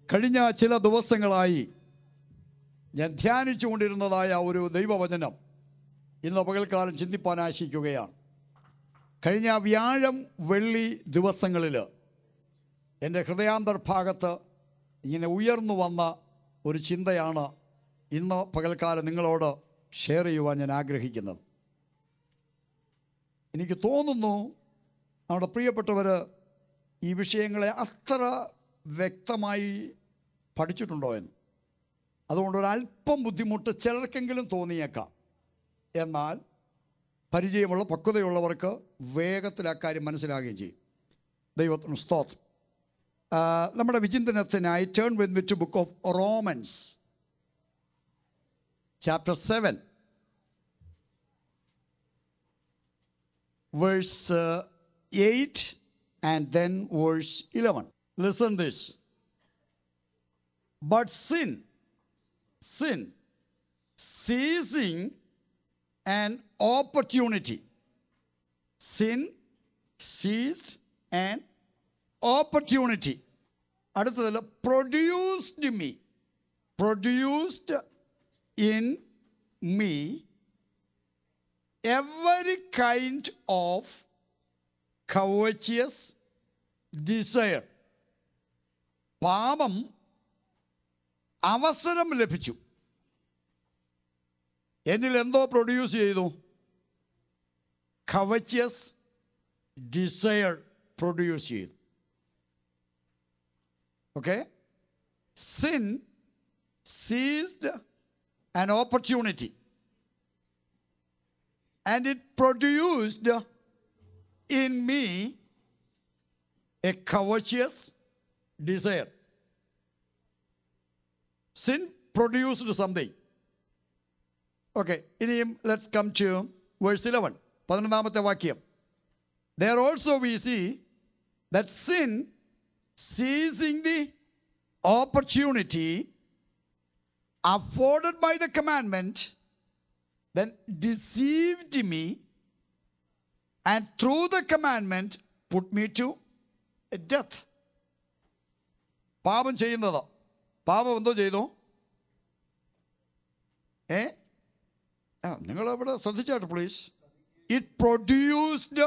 കഴിഞ്ഞ ചില ദിവസങ്ങളായി ഞാൻ ധ്യാനിച്ചു കൊണ്ടിരുന്നതായ ഒരു ദൈവവചനം ഇന്ന് പകൽക്കാലം ചിന്തിപ്പാൻ ആശിക്കുകയാണ് കഴിഞ്ഞ വ്യാഴം വെള്ളി ദിവസങ്ങളിൽ എൻ്റെ ഹൃദയാന്തർഭാഗത്ത് ഇങ്ങനെ ഉയർന്നു വന്ന ഒരു ചിന്തയാണ് ഇന്ന് പകൽക്കാലം നിങ്ങളോട് ഷെയർ ചെയ്യുവാൻ ഞാൻ ആഗ്രഹിക്കുന്നത് എനിക്ക് തോന്നുന്നു നമ്മുടെ പ്രിയപ്പെട്ടവർ ഈ വിഷയങ്ങളെ അത്ര വ്യക്തമായി പഠിച്ചിട്ടുണ്ടോ എന്ന് അതുകൊണ്ട് ഒരല്പം ബുദ്ധിമുട്ട് ചിലർക്കെങ്കിലും തോന്നിയേക്കാം എന്നാൽ പരിചയമുള്ള പക്വതയുള്ളവർക്ക് വേഗത്തിൽ ആ കാര്യം മനസ്സിലാകുകയും ചെയ്യും ദൈവത്തിന് സ്തോത്രം ആ, നമ്മുടെ വിചിന്തനത്തിനായി turn with with book of Romans chapter seven verse uh, 8 and then verse 11. Listen this. But sin, sin, seizing an opportunity, sin seized an opportunity. അടുത്തതിൽ produced me produced in me every kind of covetous desire പാപം അവസരം ലഭിച്ചു എന്നിൽ എന്തോ produce ചെയ്തു covetous desire produce ചെയ്തു okay sin seized an opportunity and it produced in me a covetous desire. Sin produced something. Okay, ഇനിയും let's come to verse 11. പതിനൊന്നാമത്തെ വാക്യം There also we see that sin seizing the opportunity afforded by the commandment then deceived me and through the commandment put me to death പാപം ചെയ്യുന്നത് പാപം എന്തോ ചെയ്തു ഏ ആ നിങ്ങൾ ഇവിടെ ശ്രദ്ധിച്ചാട്ട് please it produced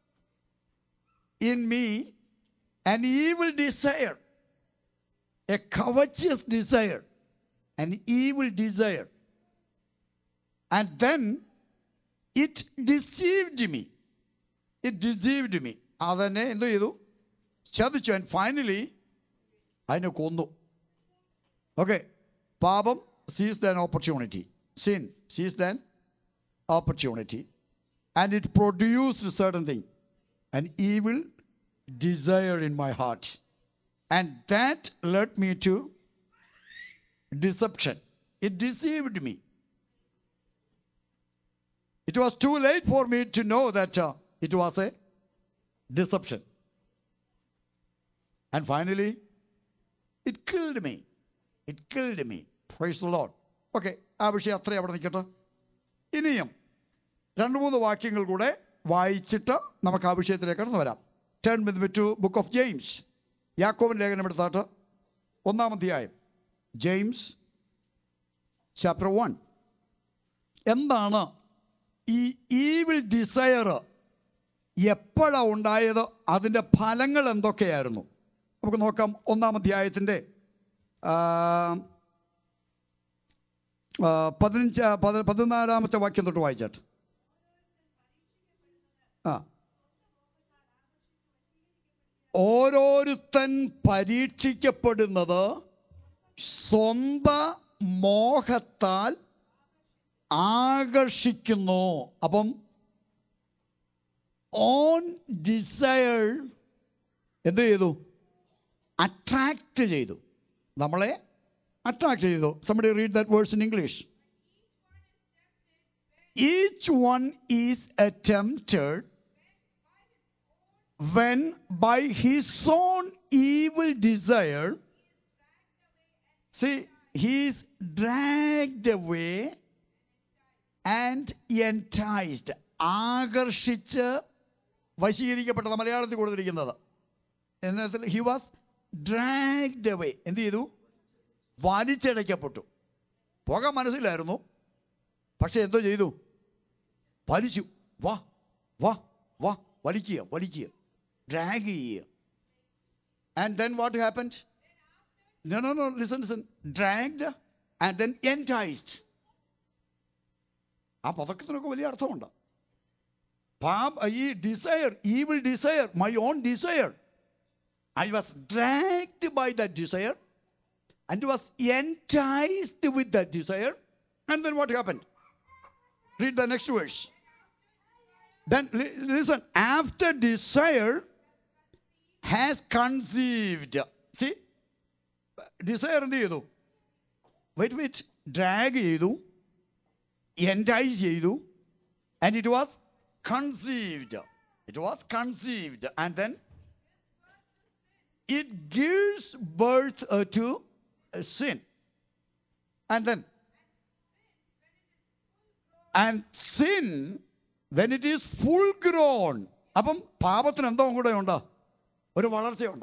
in me an evil desire a covetous desire an evil desire and then it deceived me it deceived me അതെന്നെ എന്ത് ചെയ്തു ചതിച്ചു ആൻഡ് ഫൈനലി അതിനെ കൊന്നു ഓക്കെ പാപം seized an opportunity sin seized an opportunity and it produced certain thing an evil desire in my heart and that led me to deception it deceived me it was too late for me to know that uh, it was a deception. And finally, it killed me. It killed me. Praise the Lord. Okay ആ വിഷയം അത്രയും അവിടെ നിൽക്കട്ടെ ഇനിയും രണ്ട് മൂന്ന് വാക്യങ്ങൾ കൂടെ വായിച്ചിട്ട് നമുക്ക് ആ വിഷയത്തിലേക്ക് കടന്നു വരാം turn with to book of James യാക്കോബൻ ലേഖനം എടുത്താട്ട് ഒന്നാം അധ്യായം ജെയിംസ് ചാപ്റ്റർ വൺ എന്താണ് ഈ ഈവിൽ ഡിസയർ എപ്പോഴാണ് ഉണ്ടായത് അതിൻ്റെ ഫലങ്ങൾ എന്തൊക്കെയായിരുന്നു നമുക്ക് നോക്കാം ഒന്നാം അധ്യായത്തിൻ്റെ ആ, ആ, പതിനഞ്ച് പതി- പതിനാലാമത്തെ വാക്യം തൊട്ട് വായിച്ചാട്ട് ആ ഓരോരുത്തൻ പരീക്ഷിക്കപ്പെടുന്നത് സ്വന്ത മോഹത്താൽ ആകർഷിക്കുന്നു അപ്പം ഓൺ ഡിസയർ എന്ത് ചെയ്തു അട്രാക്റ്റ് ചെയ്തു നമ്മളെ അട്രാക്ട് ചെയ്തു somebody read that words in English each one is attempted when by his own evil desire see he is dragged away and enticed ആകർഷിച്ച് വശീകരിക്കപ്പെട്ടത് മലയാളത്തിൽ കൊടുത്തിരിക്കുന്നത് എന്നതിൽ ഹി വാസ് ഡ്രാഗ്ഡ് അവേ എന്ത് ചെയ്തു വലിച്ചടയ്ക്കപ്പെട്ടു പോകാൻ മനസ്സിലായിരുന്നു പക്ഷെ എന്തോ ചെയ്തു വലിച്ചു വാ വാ വാ വലിക്കുക വലിക്കുക ഡ്രാഗ് ചെയ്യുക and then what happened No, no, no, listen, listen. Dragged and then enticed. ആ പദക്കത്തിനൊക്കെ വലിയ അർത്ഥമുണ്ട് പാപ ഈ desire evil desire my own desire I was dragged by the desire and was enticed with the desire and then what happen read the next verse then listen after desire has conceived see desire എന്ത് ചെയ്തു wait wait drag ചെയ്തു entice ചെയ്തു and it was conceived it was conceived and then it gives birth to sin and then and sin when it is full grown അപ്പം പാപത്തിന് എന്തോ കൂടെ ഉണ്ട് ഒരു വളർച്ചയുണ്ട്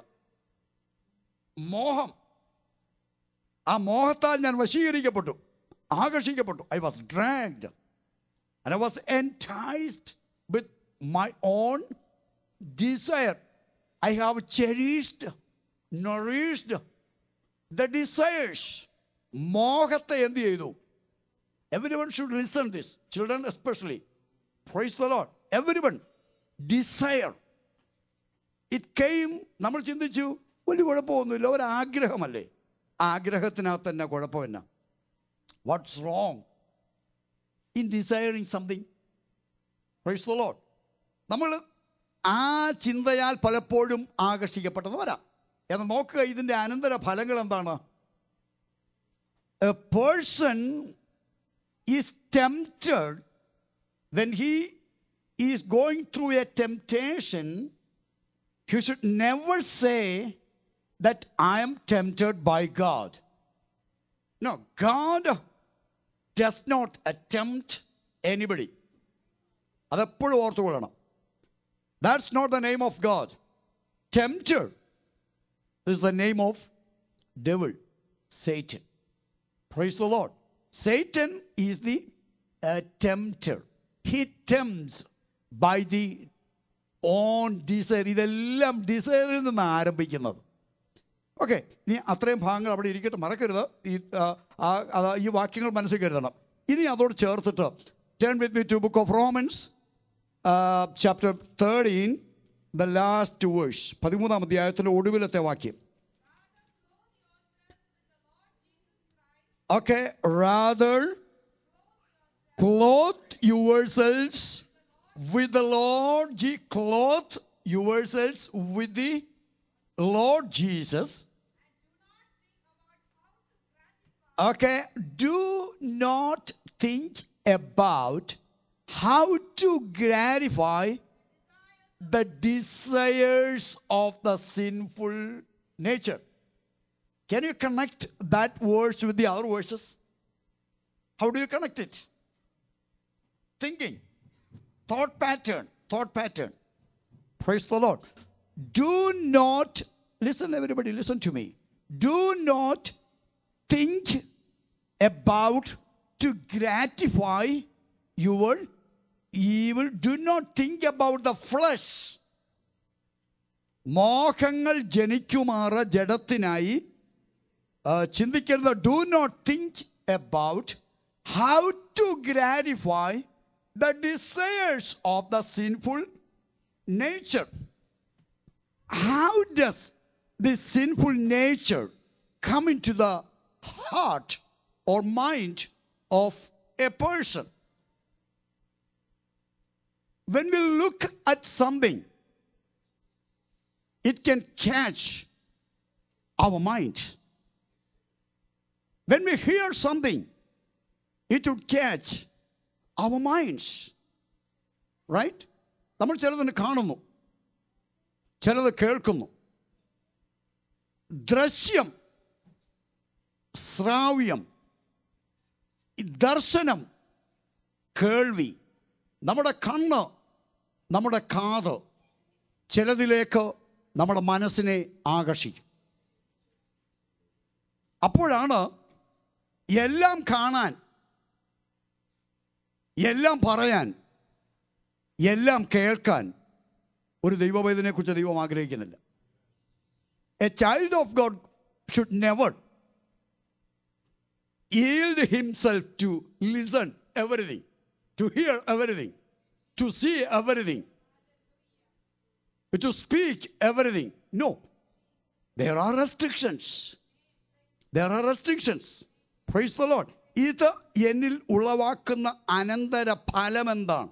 മോഹം ആ മോഹത്താൽ ഞാൻ വശീകരിക്കപ്പെട്ടു ആകർഷിക്കപ്പെട്ടു I was dragged I was enticed with my own desire I have cherished nourished the desires മോഹത്തെ എന്ത് ചെയ്തു every one should listen this children especially praise the Lord every one desire it came നമ്മൾ ചിന്തിച്ചു വലിയ കുഴപ്പമൊന്നുമില്ല ഒരാഗ്രഹമല്ലേ ആഗ്രഹത്തിനകത്ത് തന്നെ കുഴപ്പമെന്ന what's wrong in desiring something praise the Lord നമ്മൾ ആ ചിന്തയാൽ പലപ്പോഴും ആകർഷിക്കപ്പെട്ടത് വരാം എന്ന് നോക്കുക ഇതിൻ്റെ അനന്തര ഫലങ്ങൾ എന്താണ് a person is tempted when he is going through a temptation he should never say that I am tempted by God. No, God does not attempt anybody. അതെപ്പോഴും ഓർത്തുകൊള്ളണം that's not the name of God tempter is the name of devil Satan praise the Lord Satan is the tempter he tempts by the own desire ഇതെല്ലാം ഡിസയറിൽ നിന്ന് ആരംഭിക്കുന്നത് okay ഇനി അത്രയും ഭാഗങ്ങൾ അവിടെ ഇരിക്കട്ടെ മറക്കരുത് ഈ ആ, ആ, അത് ഈ വാക്യങ്ങൾ മനസ്സിൽ കരുതണം ഇനി അതോട് ചേർത്തിട്ട് turn with me to book of Romans chapter thirteen the last verse പതിമൂന്നാം അധ്യായത്തിൻ്റെ ഒടുവിലത്തെ വാക്യം okay rather clothe yourselves with the Lord, Je- clothe yourselves with the Lord Jesus. Okay, do not think about how to gratify the desires of the sinful nature. Can you connect that verse with the other verses? How do you connect it? thinking, thought pattern, thought pattern. Praise the Lord. Do not, listen, everybody, listen to me. Do not think about to gratify your evil. Do not think about the flesh. മോഹങ്ങൾ ജനിക്കുമാറ് ജഡത്തിനായി ആ, ചിന്തിക്കരുത് do not think about how to gratify the desires of the sinful nature how does the sinful nature come into the heart or mind of a person when we look at something, it can catch our mind. When we hear something, it would catch our minds. Right? നമ്മൾ ചിലതിനെ കാണുന്നു ചിലത് കേൾക്കുന്നു ദൃശ്യം ശ്രാവ്യം ഈ ദർശനം കേൾവി നമ്മുടെ കണ്ണ് നമ്മുടെ കാത് ചിലതിലേക്ക് നമ്മുടെ മനസ്സിനെ ആകർഷിക്കും അപ്പോഴാണ് എല്ലാം കാണാൻ എല്ലാം പറയാൻ എല്ലാം കേൾക്കാൻ ഒരു ദൈവവേദനെ കുറിച്ച് ദൈവം ആഗ്രഹിക്കുന്നില്ല a child of God should never yield himself to listen everything, to hear everything, to see everything, to speak everything. No. There are restrictions. There are restrictions. Praise the Lord. ഇത് എന്നിൽ ഉളവാക്കുന്ന അനന്തര ഫലം എന്താണ്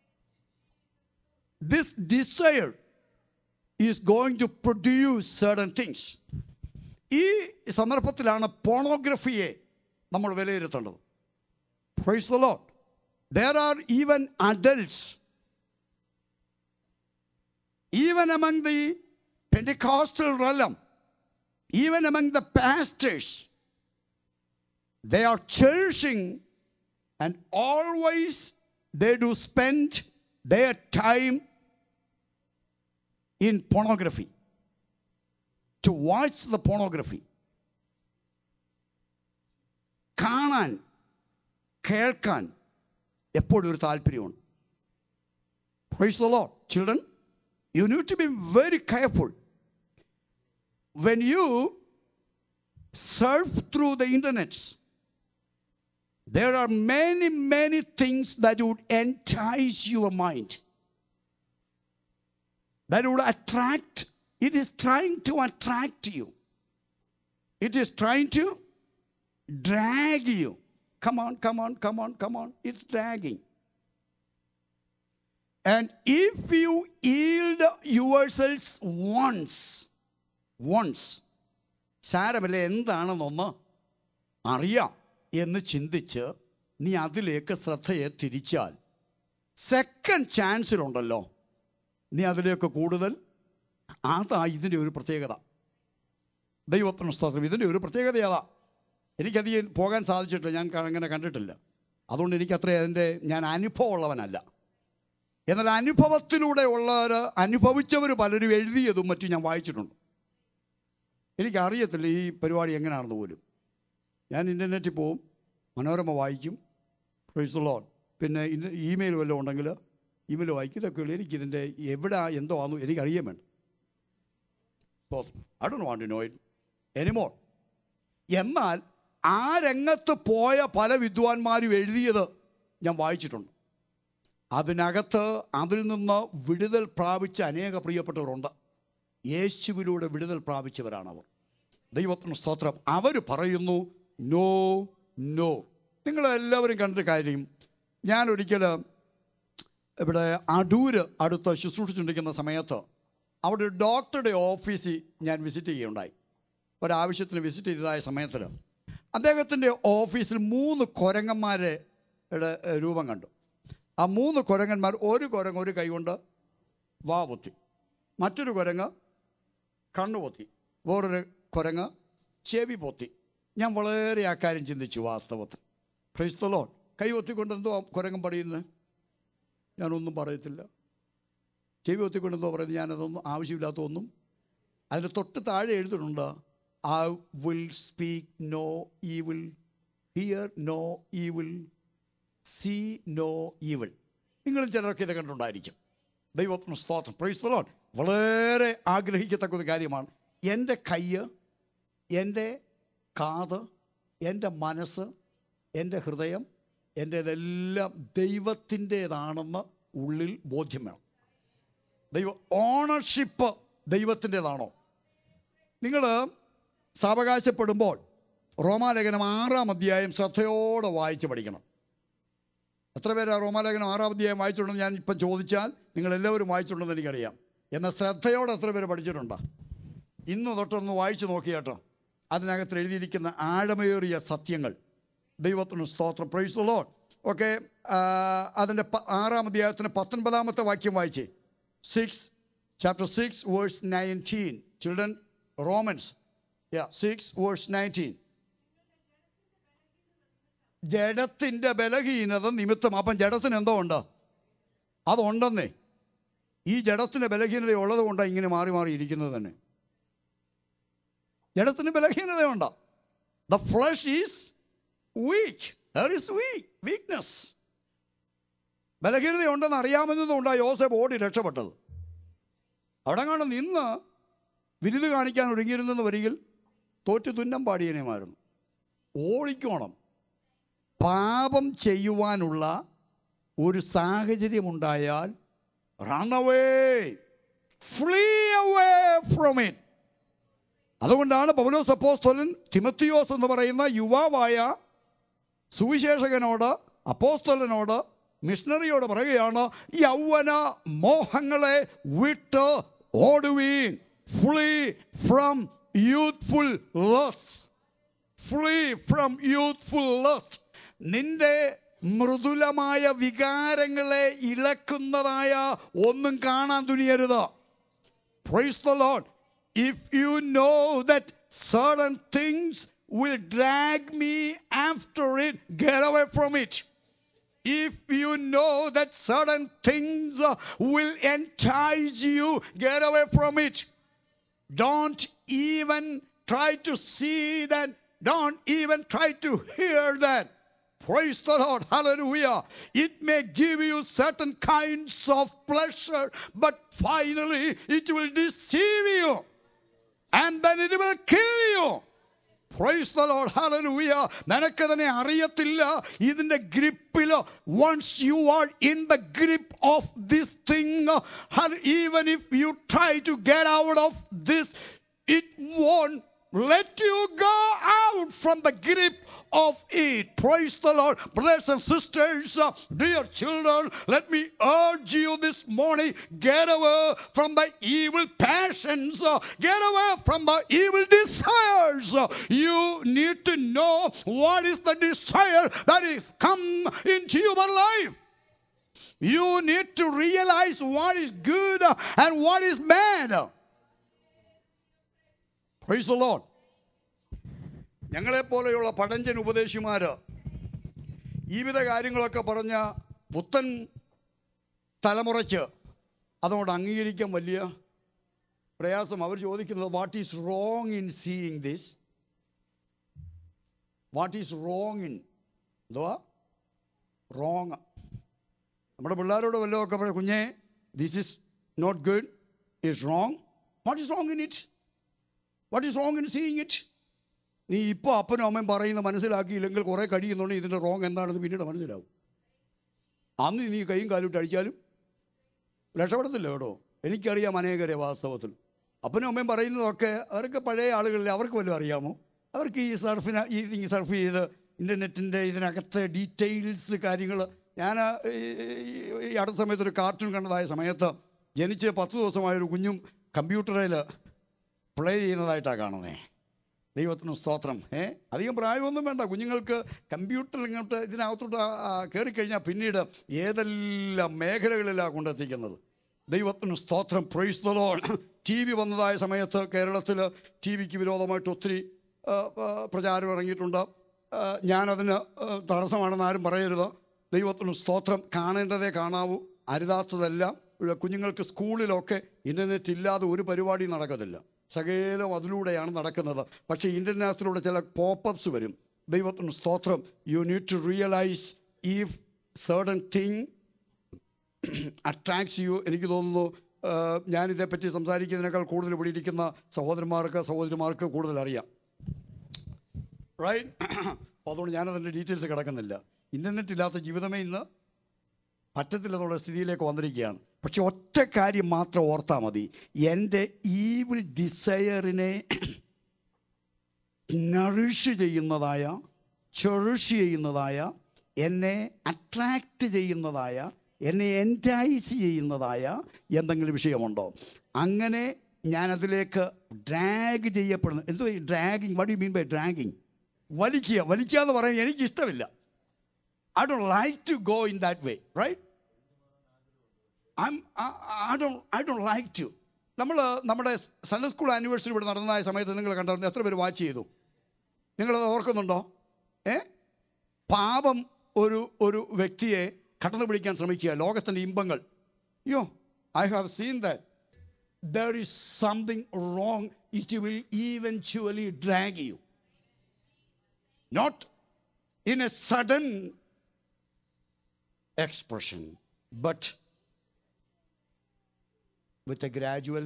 this desire is going to produce certain things ഈ സന്ദർഭത്തിലാണ് പോണോഗ്രഫിയെ നമ്മൾ വിലയിരുത്തേണ്ടത് praise the Lord there are even adults even among the Pentecostal realm, even among the pastors, they are cherishing and always they do spend their time in pornography to watch the pornography കാണാൻ കേൾക്കാൻ എപ്പോഴും ഒരു താല്പര്യമുണ്ട് praise the Lord children you need to be very careful when you surf through the internets there are many many things that would entice your mind that would attract it is trying to attract you it is trying to drag you. Come on, come on, come on, come on. It's dragging. And if you yield yourselves once, once, സാരമില്ല എന്താണെന്നൊന്ന് അറിയാം എന്ന് ചിന്തിച്ച് നീ അതിലേക്ക് ശ്രദ്ധയെ തിരിച്ചാൽ second ചാൻസിലുണ്ടല്ലോ നീ അതിലേക്ക് കൂടുതൽ അതാ ഇതിൻ്റെ ഒരു പ്രത്യേകത ദൈവത്തിന് സ്തോത്രം ഇതിൻ്റെ ഒരു പ്രത്യേകത അതാ എനിക്കധികം പോകാൻ സാധിച്ചിട്ടില്ല ഞാൻ ക- അങ്ങനെ കണ്ടിട്ടില്ല അതുകൊണ്ട് എനിക്കത്ര അതിൻ്റെ ഞാൻ അനുഭവമുള്ളവനല്ല എന്നാൽ അനുഭവത്തിലൂടെ ഉള്ളവർ അനുഭവിച്ചവർ പലരും എഴുതിയതും മറ്റും ഞാൻ വായിച്ചിട്ടുണ്ട് എനിക്കറിയത്തില്ല ഈ പരിപാടി എങ്ങനെയാണെന്ന് പോലും ഞാൻ ഇൻ്റർനെറ്റിൽ പോവും മനോരമ വായിക്കും പ്രൈസ് ലോൺ പിന്നെ ഇന്ന ഇമെയിൽ വല്ലതും ഉണ്ടെങ്കിൽ ഇമെയിൽ വായിക്കും ഇതൊക്കെയുള്ളൂ എനിക്കിതിൻ്റെ എവിടെ എന്തോ ആണെന്ന് എനിക്കറിയാൻ വേണ്ട I don't want to know it anymore എന്നാൽ ആ രംഗത്ത് പോയ പല വിദ്വാൻമാരും എഴുതിയത് ഞാൻ വായിച്ചിട്ടുണ്ട് അതിനകത്ത് അതിൽ നിന്ന് വിടുതൽ പ്രാപിച്ച അനേക പ്രിയപ്പെട്ടവരുണ്ട് യേശുവിലൂടെ വിടുതൽ പ്രാപിച്ചവരാണ് അവർ ദൈവത്തിന് സ്തോത്രം അവർ പറയുന്നു നോ നോ നിങ്ങളെല്ലാവരും കണ്ട കാര്യം ഞാൻ ഒരിക്കൽ ഇവിടെ അടൂര് അടുത്ത് ശുശ്രൂഷിച്ചുകൊണ്ടിരിക്കുന്ന സമയത്ത് അവിടെ ഒരു ഡോക്ടറുടെ ഓഫീസിൽ ഞാൻ വിസിറ്റ് ചെയ്യുകയുണ്ടായി ഒരാവശ്യത്തിന് വിസിറ്റ് ചെയ്തതായ സമയത്തിൽ അദ്ദേഹത്തിൻ്റെ ഓഫീസിൽ മൂന്ന് കുരങ്ങന്മാരെ ടെ, ഏ, രൂപം കണ്ടു ആ മൂന്ന് കുരങ്ങന്മാർ ഒരു കുരങ്ങ് ഒരു കൈകൊണ്ട് വാ പൊത്തി മറ്റൊരു കുരങ്ങ് കണ്ണു പൊത്തി വേറൊരു കുരങ്ങ് ചെവി പൊത്തി ഞാൻ വളരെ ആ കാര്യം ചിന്തിച്ചു വാസ്തവത്തിൽ ക്രൈസ്തലോൺ കൈ ഒത്തിക്കൊണ്ട് എന്തോ കുരങ്ങൻ പറയുന്നത് ഞാനൊന്നും പറയത്തില്ല ചെവി ഒത്തിക്കൊണ്ട് എന്തോ പറയുന്നത് ഞാനതൊന്നും ആവശ്യമില്ലാത്ത ഒന്നും അതിന് തൊട്ട് താഴെ എഴുതിയിട്ടുണ്ട് I will speak no evil hear no evil see no evil നിങ്ങളും ചിലരൊക്കെ ഇത് കണ്ടിട്ടുണ്ടായിരിക്കും ദൈവത്തിന് സ്തോത്രം പ്രൈസ് ലോൺ വളരെ ആഗ്രഹിക്കത്തക്ക ഒരു കാര്യമാണ് എൻ്റെ കയ്യ് എൻ്റെ കാത് എൻ്റെ മനസ്സ് എൻ്റെ ഹൃദയം എൻ്റേതെല്ലാം ദൈവത്തിൻ്റേതാണെന്ന് ഉള്ളിൽ ബോധ്യം വേണം ദൈവ ഓണർഷിപ്പ് ദൈവത്തിൻ്റെതാണോ നിങ്ങൾ സാവകാശപ്പെടുമ്പോൾ റോമാലേഖനം ആറാം അധ്യായം ശ്രദ്ധയോടെ വായിച്ച് പഠിക്കണം എത്ര പേര് റോമാലേഖനം ആറാം അധ്യായം വായിച്ചിട്ടുണ്ടെന്ന് ഞാൻ ഇപ്പം ചോദിച്ചാൽ നിങ്ങൾ എല്ലാവരും വായിച്ചിട്ടുണ്ടെന്ന് എനിക്കറിയാം എന്നാൽ ശ്രദ്ധയോടെ എത്ര പേര് പഠിച്ചിട്ടുണ്ടോ ഇന്ന് തൊട്ടൊന്ന് വായിച്ചു നോക്കിയാട്ടോ അതിനകത്ത് എഴുതിയിരിക്കുന്ന ആഴമേറിയ സത്യങ്ങൾ ദൈവത്തിന് സ്തോത്രം പ്രൈസ് ലോൺ ഓക്കെ അതിൻ്റെ പ- ആറാം അധ്യായത്തിന് പത്തൊൻപതാമത്തെ വാക്യം വായിച്ചേ six chapter six verse nineteen children Romans yeah six verse nineteen ജഡത്തിൻ്റെ ബലഹീനത നിമിത്തം അപ്പം ജഡത്തിന് എന്തോ ഉണ്ട് അതുണ്ടെന്നേ ഈ ജഡത്തിന് ബലഹീനത ഉള്ളത് കൊണ്ടാണ് ഇങ്ങനെ മാറി മാറി ഇരിക്കുന്നത് തന്നെ ജഡത്തിന് ബലഹീനതയുണ്ട് the flesh is weak. There is weak, weakness. ബലഹീനതയുണ്ടെന്ന് അറിയാമെന്നതുകൊണ്ടാണ് യോസഫ് ഓടി രക്ഷപ്പെട്ടത് അവിടെ കാണും നിന്ന് വിരുത് കാണിക്കാൻ ഒരുങ്ങിയിരുന്നെന്ന് വരികിൽ തോറ്റു തുന്നം പാടിയനുമായിരുന്നു ഓടിക്കോണം പാപം ചെയ്യുവാനുള്ള ഒരു സാഹചര്യമുണ്ടായാൽ run away flee away from it അതുകൊണ്ടാണ് പൗലോസ് അപ്പോസ്തലൻ തിമത്തിയോസ് എന്ന് പറയുന്ന യുവാവായ സുവിശേഷകനോട് അപ്പോസ്തലനോട് മിഷണറിയോട് പറയുകയാണ് യൗവന മോഹങ്ങളെ വിട്ട് ഓടുവീൻ flee from youthful lust flee from youthful lust നിന്റെ മൃദുലമായ വികാരങ്ങളെ ഇളക്കുന്നതായ ഒന്നും കാണാൻ തുനിയരുത് Praise the Lord. If you know that certain things will drag me after it, get away from it. If you know that certain things uh, will entice you, get away from it. Don't even try to see that. Don't even try to hear that. Praise the Lord. Hallelujah. It may give you certain kinds of pleasure, but finally it will deceive you. And then it will kill you. Praise the Lord. Hallelujah. നിനക്ക് തന്നെ അറിയത്തില്ല ഇതിന്റെ ഗ്രിപ്പിൽ once you are in the grip of this thing even if you try to get out of this it won't let you go out from the grip of it. Praise the Lord. Brothers and sisters, uh, dear children, let me urge you this morning get away from the evil passions, uh, get away from the evil desires. Uh, you need to know what is the desire that is come into your life. You need to realize what is good uh, and what is bad. Praise the Lord ഞങ്ങളെപ്പോലെയുള്ള പഴഞ്ചൻ ഉപദേശിമാർ ഈ വിധ കാര്യങ്ങളൊക്കെ പറഞ്ഞ പുത്തൻ തലമുറയ്ക്ക് അതുകൊണ്ട് അംഗീകരിക്കാൻ വലിയ പ്രയാസം അവർ ചോദിക്കുന്നത് what is wrong in seeing this what is wrong in എന്തുവാ റോങ് നമ്മുടെ പിള്ളേരോട് വല്ലതൊക്കെ പറയും കുഞ്ഞേ this is not good is wrong what is wrong in it what is wrong in seeing it നീ ഇപ്പോൾ അപ്പനും അമ്മയും പറയുന്ന മനസ്സിലാക്കിയില്ലെങ്കിൽ കുറേ കഴിയുന്നുണ്ടെങ്കിൽ ഇതിൻ്റെ റോങ് എന്താണെന്ന് പിന്നീട് മനസ്സിലാവും അന്ന് നീ കൈയും കാലിട്ട് അടിച്ചാലും രക്ഷപ്പെടത്തില്ല കേട്ടോ എനിക്കറിയാം അനേകരെ വാസ്തവത്തിൽ അപ്പനും അമ്മയും പറയുന്നതൊക്കെ അവർക്ക് പഴയ ആളുകളിൽ അവർക്ക് വല്ലതും അറിയാമോ അവർക്ക് ഈ സർഫിന് ഈ ഈ സർഫ് ചെയ്ത് ഇൻ്റർനെറ്റിൻ്റെ ഇതിനകത്തെ ഡീറ്റെയിൽസ് കാര്യങ്ങൾ ഞാൻ ഈ അടുത്ത സമയത്ത് ഒരു കാർട്ടൂൺ കണ്ടതായ സമയത്ത് ജനിച്ച് പത്ത് ദിവസമായൊരു കുഞ്ഞും കമ്പ്യൂട്ടറിൽ പ്ലേ ചെയ്യുന്നതായിട്ടാണ് കാണുന്നത് ദൈവത്തിന് സ്തോത്രം ഏ അധികം പ്രായമൊന്നും വേണ്ട കുഞ്ഞുങ്ങൾക്ക് കമ്പ്യൂട്ടർ ഇങ്ങോട്ട് ഇതിനകത്തോട്ട് കയറിക്കഴിഞ്ഞാൽ പിന്നീട് ഏതെല്ലാം മേഖലകളിലാണ് കൊണ്ടെത്തിക്കുന്നത് ദൈവത്തിന് സ്തോത്രം പ്രൊയ്സ് ദലോ ടി വി വന്നതായ സമയത്ത് കേരളത്തിൽ ടി വിക്ക് വിരോധമായിട്ട് ഒത്തിരി ആ, ആ, പ്രചാരം ഇറങ്ങിയിട്ടുണ്ട് ആ, ഞാനതിന് ആ, തടസ്സമാണെന്ന് ആരും പറയരുത് ദൈവത്തിന് സ്തോത്രം കാണേണ്ടതേ കാണാവൂ അരുതാത്തതെല്ലാം ഇവിടെ കുഞ്ഞുങ്ങൾക്ക് സ്കൂളിലൊക്കെ ഇൻ്റർനെറ്റ് ഇല്ലാതെ ഒരു പരിപാടി നടക്കത്തില്ല സകലം അതിലൂടെയാണ് നടക്കുന്നത് പക്ഷേ ഇൻ്റർനെറ്റിലൂടെ ചില പോപ്പപ്സ് വരും ദൈവത്തിന് സ്തോത്രം you need to realise if certain thing attracts you എനിക്ക് തോന്നുന്നു ആ, ഞാനിതേപ്പറ്റി സംസാരിക്കുന്നതിനേക്കാൾ കൂടുതൽ ഇവിടെ ഇരിക്കുന്ന സഹോദരന്മാർക്ക് സഹോദരിമാർക്ക് കൂടുതൽ അറിയാം റൈറ്റ് അപ്പോൾ അതുകൊണ്ട് ഞാനതിൻ്റെ ഡീറ്റെയിൽസ് കിടക്കുന്നില്ല ഇൻ്റർനെറ്റ് ഇല്ലാത്ത ജീവിതമേ ഇന്ന് പറ്റത്തില്ലെന്നുള്ള സ്ഥിതിയിലേക്ക് വന്നിരിക്കുകയാണ് പക്ഷെ ഒറ്റ കാര്യം മാത്രം ഓർത്താൽ മതി എൻ്റെ ഈവിൾ ഡിസയറിനെ നറിഷ് ചെയ്യുന്നതായ ചെറിഷ് ചെയ്യുന്നതായ എന്നെ അട്രാക്റ്റ് ചെയ്യുന്നതായ എന്നെ എൻറ്റൈസ് ചെയ്യുന്നതായ എന്തെങ്കിലും വിഷയമുണ്ടോ അങ്ങനെ ഞാനതിലേക്ക് ഡ്രാഗ് ചെയ്യപ്പെടുന്നു എന്തോ ഈ dragging what you mean by dragging വലിക്കുക വലിക്കുക എന്ന് പറയാൻ എനിക്കിഷ്ടമില്ല I don't like to go in that way, right? I'm, I, I don't, I don't like to. നമ്മൾ നമ്മുടെ സൺഡേ സ്കൂൾ ആനിവേഴ്സറി ഇവിടെ നടന്നതായ സമയത്ത് നിങ്ങൾ കണ്ടോ എത്ര പേര് വാച്ച് ചെയ്തു നിങ്ങളത് ഓർക്കുന്നുണ്ടോ ഏ പാപം ഒരു ഒരു വ്യക്തിയെ കടന്നു പിടിക്കാൻ ശ്രമിക്കുക ലോകത്തിൻ്റെ ഇമ്പങ്ങൾ യോ I have seen that there is something wrong it will eventually drag you not in a sudden expression but with a gradual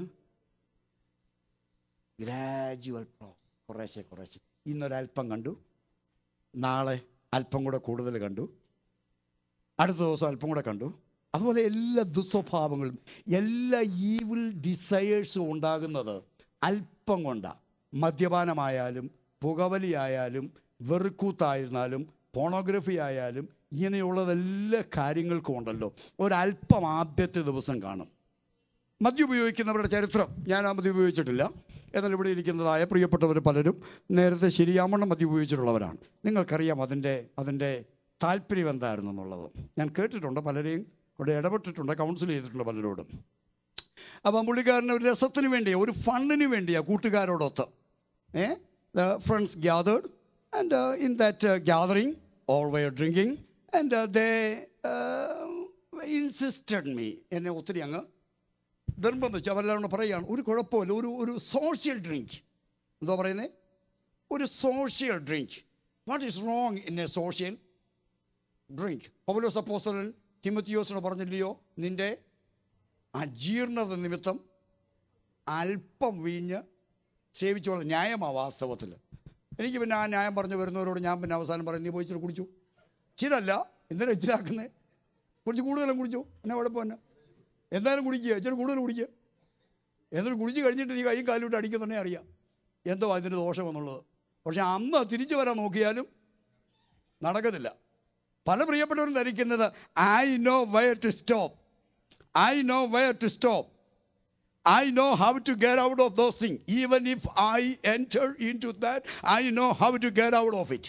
gradual കുറേശ്ശെ കുറേശ്ശെ ഇന്നൊരല്പം കണ്ടു നാളെ അല്പം കൂടെ കൂടുതൽ കണ്ടു അടുത്ത ദിവസം അല്പം കൂടെ കണ്ടു അതുപോലെ എല്ലാ ദുസ്വഭാവങ്ങളും എല്ലാ ഈവിൽ ഡിസയേഴ്സും ഉണ്ടാകുന്നത് അല്പം കൊണ്ടാണ് മദ്യപാനമായാലും പുകവലിയായാലും വെറുക്കൂത്തായിരുന്നാലും പോണോഗ്രഫി ആയാലും ഇങ്ങനെയുള്ളതെല്ലാ കാര്യങ്ങൾക്കും ഉണ്ടല്ലോ ഒരല്പം ആദ്യത്തെ ദിവസം കാണും മദ്യം ഉപയോഗിക്കുന്നവരുടെ ചരിത്രം ഞാൻ ആ മദ്യം ഉപയോഗിച്ചിട്ടില്ല എന്നാൽ ഇവിടെ ഇരിക്കുന്നതായ പ്രിയപ്പെട്ടവർ പലരും നേരത്തെ ശരിയാമണ്ണം മദ്യം ഉപയോഗിച്ചിട്ടുള്ളവരാണ് നിങ്ങൾക്കറിയാം അതിൻ്റെ അതിൻ്റെ താല്പര്യം എന്തായിരുന്നു എന്നുള്ളത് ഞാൻ കേട്ടിട്ടുണ്ട് പലരെയും ഇവിടെ ഇടപെട്ടിട്ടുണ്ട് കൗൺസിൽ ചെയ്തിട്ടുണ്ട് പലരോടും അപ്പം പുള്ളിക്കാരന് ഒരു രസത്തിന് വേണ്ടിയാണ് ഒരു ഫണ്ടിന് വേണ്ടിയാണ് കൂട്ടുകാരോടൊത്ത് a friends gathered and in that gathering always drinking and they insisted me എന്നെ ഒത്തിരി അങ്ങ് നിർബന്ധിച്ചു അവരെല്ലാം പറയുകയാണ് ഒരു കുഴപ്പമില്ല ഒരു ഒരു സോഷ്യൽ ഡ്രിങ്ക് എന്തോ പറയുന്നത് ഒരു social drink what is wrong in a social drink പൗലോസ് അപ്പോസ്തലൻ തിമത്തിയോസിന് പറഞ്ഞില്ലയോ നിന്റെ അജീർണത നിമിത്തം അല്പം വീഞ്ഞ് സേവിച്ചോളൂ ന്യായമാ വാസ്തവത്തിൽ എനിക്ക് പിന്നെ ആ ന്യായം പറഞ്ഞു വരുന്നവരോട് ഞാൻ പിന്നെ അവസാനം പറയും നീ പോയി ഇച്ചിരി കുടിച്ചു ഇച്ചിരല്ല എന്തിനാ ഇച്ചിരാക്കുന്നത് കുറച്ച് കൂടുതലും കുടിച്ചു എന്നാ കുഴപ്പം എന്നാ എന്തായാലും കുടിക്കുക ഇച്ചിരി കൂടുതൽ കുടിക്കുക എന്നിട്ട് കുടിച്ച് കഴിഞ്ഞിട്ട് നീ കൈയും കാലും ഇട്ട് അടിക്കുന്നുണ്ടെങ്കിൽ അറിയാം എന്തോ അതിൻ്റെ ദോഷമെന്നുള്ളത് പക്ഷെ അന്ന് തിരിച്ചു വരാൻ നോക്കിയാലും നടക്കത്തില്ല പല പ്രിയപ്പെട്ടവരും ധരിക്കുന്നത് I know where to stop I know where to stop I know how to get out of those things. Even if I enter into that, I know how to get out of it.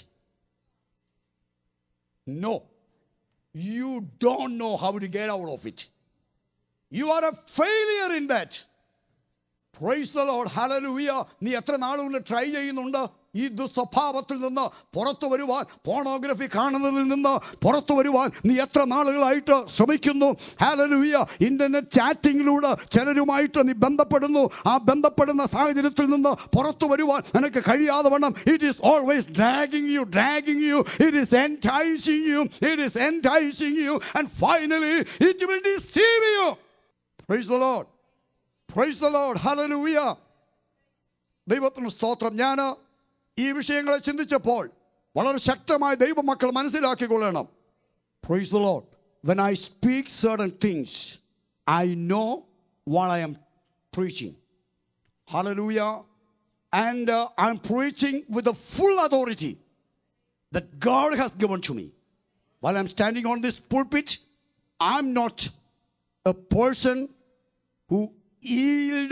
No, you don't know how to get out of it. You are a failure in that. Praise the Lord hallelujah നീ എത്ര നാളുകൊണ്ട് try ചെയ്യുന്നുണ്ട് ഈ ദുസ്വഭാവത്തിൽ നിന്ന് പുറത്തു വരുവാൻ pornography കാണുന്നതിൽ നിന്ന് പുറത്തു വരുവാൻ നീ എത്ര നാളുകളായിട്ട് ശ്രമിക്കുന്നു ഹാലലൂയ ഇന്റർനെറ്റ് ചാറ്റിങ്ങിലൂടെ ചിലരുമായിട്ട് നീ ബന്ധപ്പെടുന്നു ആ ബന്ധപ്പെടുന്ന സാഹചര്യത്തിൽ നിന്ന് പുറത്തു വരുവാൻ നിനക്ക് കഴിയാതെ വണ്ണം it is always dragging you dragging you it is enticing you it is enticing you and finally it will deceive you praise the Lord praise the Lord hallelujah ദൈവത്തിന് സ്തോത്രം ഞാൻ ഈ വിഷയങ്ങളെ ചിന്തിച്ചപ്പോൾ വളരെ ശക്തമായ ദൈവമക്കൾ മനസ്സിലാക്കിക്കൊള്ളണം praise the Lord when I speak certain things I know what I am preaching hallelujah and uh, i'm preaching with the full authority that god has given to me while i'm standing on this pulpit i'm not a person who yield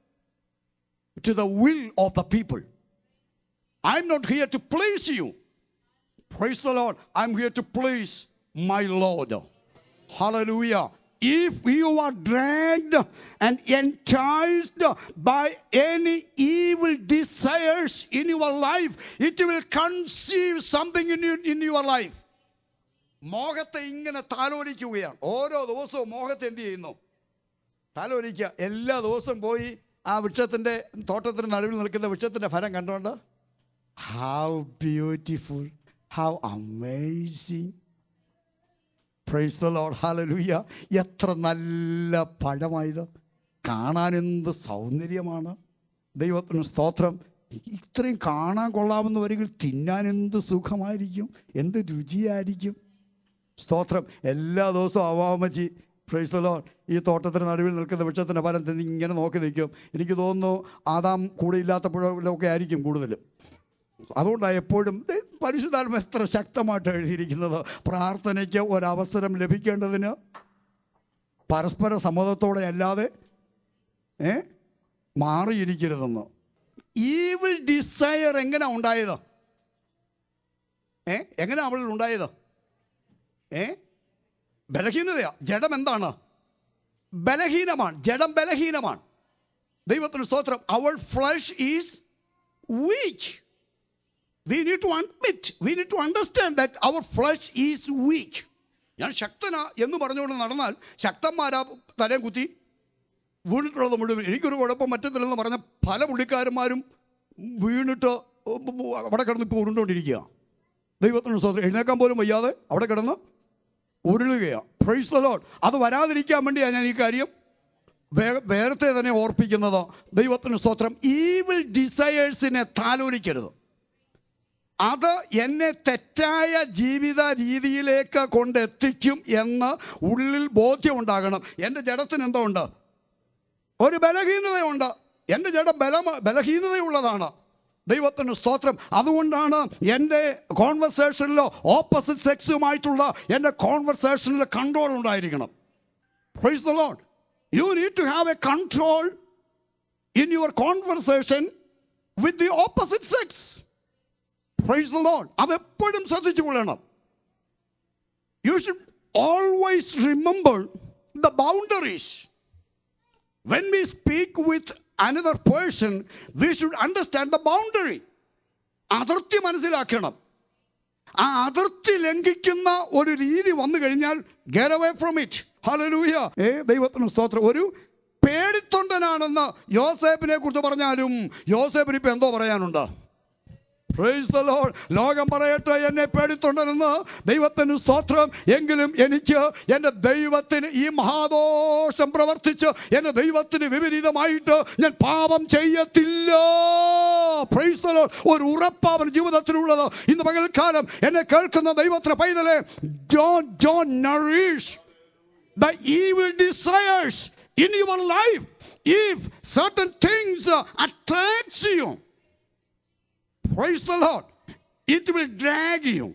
to the will of the people. I'm not here to please you. Praise the Lord. I'm here to please my Lord. Hallelujah. If you are dragged and enticed by any evil desires in your life, it will conceive something in, you, in your life. മോഹത്തെ ഇങ്ങനെ താലോലിക്കുകയാണ് ഓരോ ദിവസവും മോഹത്തെ എന്ത് ചെയ്യുന്നു തലോലിക്കുക എല്ലാ ദിവസവും പോയി ആ വൃക്ഷത്തിൻ്റെ തോട്ടത്തിന് നടുവിൽ നിൽക്കുന്ന വൃക്ഷത്തിൻ്റെ ഫലം കണ്ടുകൊണ്ട് how beautiful how amazing praise the Lord hallelujah എത്ര നല്ല പഴമായത് കാണാൻ എന്ത് സൗന്ദര്യമാണ് ദൈവത്തിന് സ്തോത്രം ഇത്രയും കാണാൻ കൊള്ളാമെന്ന് വരികിൽ തിന്നാൻ എന്ത് സുഖമായിരിക്കും എന്ത് രുചിയായിരിക്കും സ്തോത്രം എല്ലാ ദിവസവും അവാമച്ചി പ്രൈസലോ ഈ തോട്ടത്തിന് നടുവിൽ നിൽക്കുന്ന വൃക്ഷത്തിൻ്റെ ഫലം തിന്ന് ഇങ്ങനെ നോക്കി നിൽക്കും എനിക്ക് തോന്നുന്നു ആദാം കൂടെ ഇല്ലാത്തപ്പോഴൊക്കെ ആയിരിക്കും കൂടുതലും അതുകൊണ്ടാണ് എപ്പോഴും ദേ, പരിശുദ്ധാത്മ എത്ര ശക്തമായിട്ട് എഴുതിയിരിക്കുന്നത് പ്രാർത്ഥനയ്ക്ക് ഒരവസരം ലഭിക്കേണ്ടതിന് പരസ്പര സമ്മതത്തോടെ അല്ലാതെ ഏ മാറിയിരിക്കരുതെന്ന് ഈവിൽ ഡിസയർ എങ്ങനെ ഉണ്ടായത് ഏ എങ്ങനെ അവളിൽ ഉണ്ടായത് ഏ ബലഹീനതയാ ജഡം എന്താണ് ബലഹീനമാണ് ജഡം ബലഹീനമാണ് ദൈവത്തിന് സ്തോത്രം our flesh is weak we need to admit we need to understand that our flesh is weak ഞാൻ ശക്തനാ എന്ന് പറഞ്ഞുകൊണ്ട് നടന്നാൽ ശക്തന്മാരാ തലയും കുത്തി വീണിട്ടുള്ളത് മുഴുവൻ എനിക്കൊരു കുഴപ്പം പറ്റത്തില്ലെന്ന് പറഞ്ഞ പല പുള്ളിക്കാരന്മാരും വീണിട്ട് അവിടെ കിടന്ന് ഇപ്പോൾ ഉരുണ്ടുകൊണ്ടിരിക്കുക ദൈവത്തിന് സ്വന്തം എഴുന്നേക്കാൻ പോലും വയ്യാതെ അവിടെ കിടന്ന് ഉരുളുകയാണ് പ്രൈസ് ദ ലോഡ് അത് വരാതിരിക്കാൻ വേണ്ടിയാണ് ഞാൻ ഈ കാര്യം വേ- നേരത്തെ തന്നെ ഓർപ്പിക്കുന്നത് ദൈവത്തിന് സ്തോത്രം ഈവിൾ ഡിസയേഴ്സിനെ താലോലിക്കരുത് അത് എന്നെ തെറ്റായ ജീവിത രീതിയിലേക്ക് കൊണ്ടെത്തിക്കും എന്ന് ഉള്ളിൽ ബോധ്യമുണ്ടാകണം എൻ്റെ ജഡത്തിന് എന്തോ ഉണ്ട് ഒരു ബലഹീനതയുണ്ട് എൻ്റെ ജഡം ബലം ബലഹീനതയുള്ളതാണ് ദൈവത്തിന് സ്തോത്രം അതുകൊണ്ടാണ് എൻ്റെ കോൺവെർസേഷനിലോ ഓപ്പോസിറ്റ് സെക്സുമായിട്ടുള്ള എൻ്റെ കോൺവെർസേഷനിൽ കൺട്രോൾ ഉണ്ടായിരിക്കണം praise the Lord you need to have a control in your conversation with the opposite sex praise the Lord അതെപ്പോഴും ശ്രദ്ധിച്ചു കൊള്ളണം you should always remember the boundaries when we speak with another person, we should understand the boundary. അതിർത്തി മനസ്സിലാക്കണം ആ അതിർത്തി ലംഘിക്കുന്ന ഒരു രീതി വന്നു കഴിഞ്ഞാൽ get away from it. Hallelujah. ഏ ദൈവത്തിന് സ്തോത്രം ഒരു പേടിത്തൊണ്ടനാണെന്ന് യോസേപ്പിനെ കുറിച്ച് പറഞ്ഞാലും യോസേപ്പിന് ഇപ്പൊ എന്തോ പറയാനുണ്ട് Praise the Lord. ലോകം പറയട്ടെ എന്നെ പേടിത്തൊണ്ടെന്ന് ദൈവത്തിന് സ്തോത്രം എങ്കിലും എനിക്ക് എൻ്റെ ദൈവത്തിന് ഈ മഹാദോഷം പ്രവർത്തിച്ച് എൻ്റെ ദൈവത്തിന് വിപരീതമായിട്ട് ഞാൻ പാപം ചെയ്യത്തില്ല Praise the Lord. ഒരു ഉറപ്പാവൻ ജീവിതത്തിലുള്ളത് ഇന്ന് പകൽക്കാലം എന്നെ കേൾക്കുന്ന ദൈവത്തിന് പൈതലെ Don't, don't nourish the evil desires in your life if certain things uh, attracts you. Praise the Lord. It will drag you.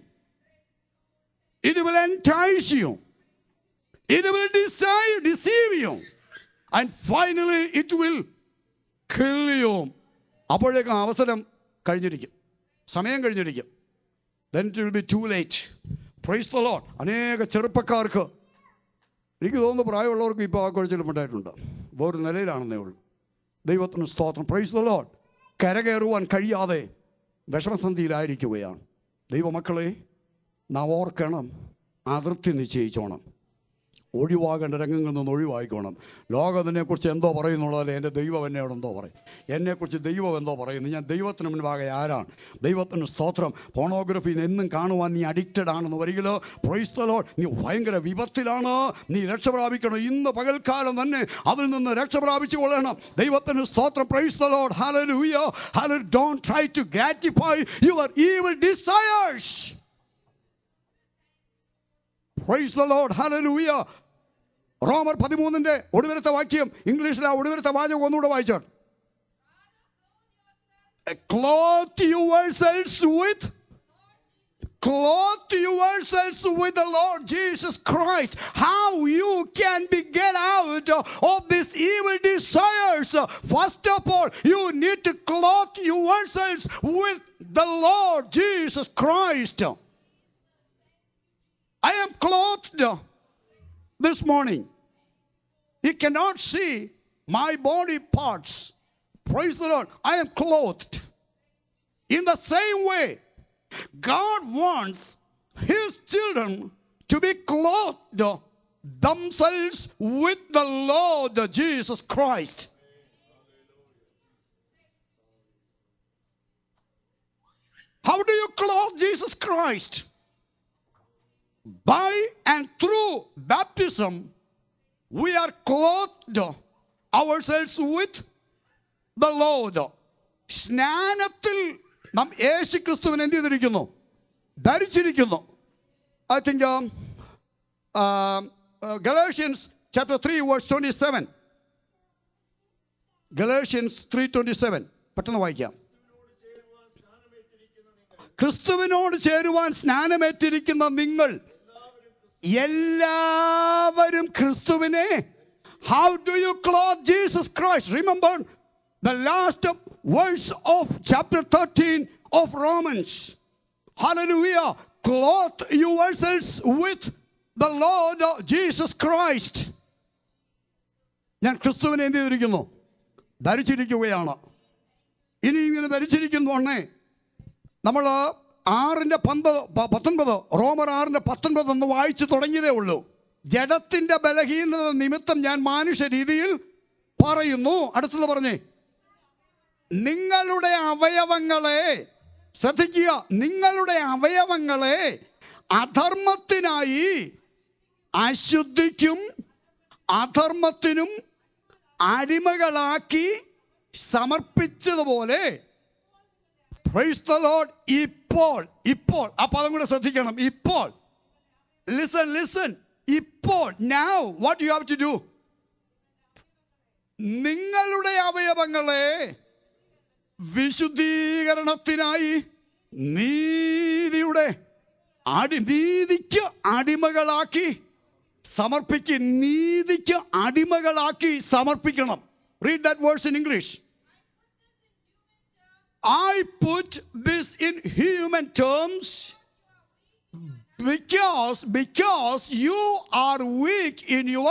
It will entice you. It will deceive, deceive you. And finally it will kill you. അപ്പോഴേക്കും അവസരം കഴിഞ്ഞിരിക്കും സമയം കഴിഞ്ഞിരിക്കും then it will be too late. Praise the Lord. അനേക ചെറുപ്പക്കാർക്ക് എനിക്ക് തോന്നുന്നു പ്രായമുള്ളവർക്ക് ഇപ്പോൾ ആ കുഴച്ചിലും ഉണ്ടായിട്ടുണ്ട് വേറൊരു നിലയിലാണെന്നേ ഉള്ളൂ ദൈവത്തിന് സ്തോത്രം പ്രൈസ് ദ ലോഡ് കരകയറുവാൻ കഴിയാതെ വിഷമസന്ധിയിലായിരിക്കുകയാണ് ദൈവമക്കളെ നാം ഓർക്കണം അതിർത്തി നിശ്ചയിച്ചോണം ഒഴിവാകേണ്ട രംഗങ്ങളിൽ നിന്ന് ഒഴിവായിക്കോണം ലോകം അതിനെക്കുറിച്ച് എന്തോ പറയുന്നുള്ളത് എൻ്റെ ദൈവം എന്നോട് എന്തോ പറയും എന്നെക്കുറിച്ച് ദൈവം എന്തോ പറയുന്നു ഞാൻ ദൈവത്തിന് മുൻപാകെ ആരാണ് ദൈവത്തിന് സ്തോത്രം ഫോണോഗ്രഫി എന്നും കാണുവാൻ നീ അഡിക്റ്റഡ് ആണെന്ന് വരികിലോ പ്രൊയ്സ്തലോ നീ ഭയങ്കര വിപത്തിലാണ് നീ രക്ഷ പ്രാപിക്കണം ഇന്ന് പകൽക്കാലം തന്നെ അതിൽ നിന്ന് രക്ഷ പ്രാപിച്ചു കൊള്ളണം ദൈവത്തിന് സ്തോത്രം praise the Lord hallelujah hallelujah don't try to gratify your evil desires praise the Lord hallelujah റോമർ പതിമൂന്നിന്റെ ഒടുവിലത്തെ വാക്യം ഇംഗ്ലീഷിൽ ആ ഒടുവിലത്തെ വാചകം ഒന്നുകൂടെ വായിച്ചാൽ clothe yourselves with clothe yourselves with the Lord Jesus Christ. How you can be get out of these evil desires. First of all, you need to clothe yourselves with the Lord Jesus Christ. I am clothed this morning. You cannot see my body parts. Praise the Lord. I am clothed. In the same way, God wants His children to be clothed themselves with the Lord Jesus Christ. How do you clothe Jesus Christ? By and through baptism, we are clothed ourselves with the Lord. സ്നാനത്തിൽ നാം യേശു ക്രിസ്തുവിനെ എന്ത് ചെയ്തിരിക്കുന്നു ധരിച്ചിരിക്കുന്നു I think Galatians chapter three verse twenty seven Galatians three twenty seven പെട്ടെന്ന് വായിക്കാം ക്രിസ്തുവിനോട് ചേരുവാൻ സ്നാനമേറ്റിരിക്കുന്ന നിങ്ങൾ എല്ലാവരും ക്രിസ്തുവിനെ how do you clothe Jesus Christ remember the last verse of chapter thirteen of Romans Hallelujah. Clothe yourselves with the Lord Jesus Christ. ഞാൻ ക്രിസ്തുവിനെ എന്ത് ചെയ്തിരിക്കുന്നു ധരിച്ചിരിക്കുകയാണ് ഇനി ഇങ്ങനെ ധരിച്ചിരിക്കുന്നു ഉടനെ നമ്മൾ ആറിൻ്റെ പമ്പത് പ- പത്തൊൻപത് റോമർ ആറിൻ്റെ പത്തൊൻപത് എന്ന് വായിച്ചു തുടങ്ങിയതേ ഉള്ളൂ ജഡത്തിൻ്റെ ബലഹീനത നിമിത്തം ഞാൻ മാനുഷ്യ രീതിയിൽ പറയുന്നു അടുത്തത് പറഞ്ഞേ നിങ്ങളുടെ അവയവങ്ങളെ ശ്രദ്ധിക്കുക നിങ്ങളുടെ അവയവങ്ങളെ അധർമ്മത്തിനായി അശുദ്ധിക്കും അധർമ്മത്തിനും അടിമകളാക്കി സമർപ്പിച്ചതുപോലെ Praise the Lord. ഇപ്പോൾ ഇപ്പോൾ ആ പദം കൂടെ ശ്രദ്ധിക്കണം ഇപ്പോൾ ലിസൺ ലിസൺ ഇപ്പോൾ now what you have to do നിങ്ങളുടെ അവയവങ്ങളെ വിശുദ്ധീകരണത്തിനായി നീതിയുടെ അടി നീതിക്ക് അടിമകളാക്കി സമർപ്പിക്ക് നീതിക്ക് അടിമകളാക്കി സമർപ്പിക്കണം read that words in English I put this in human terms because because you are weak in your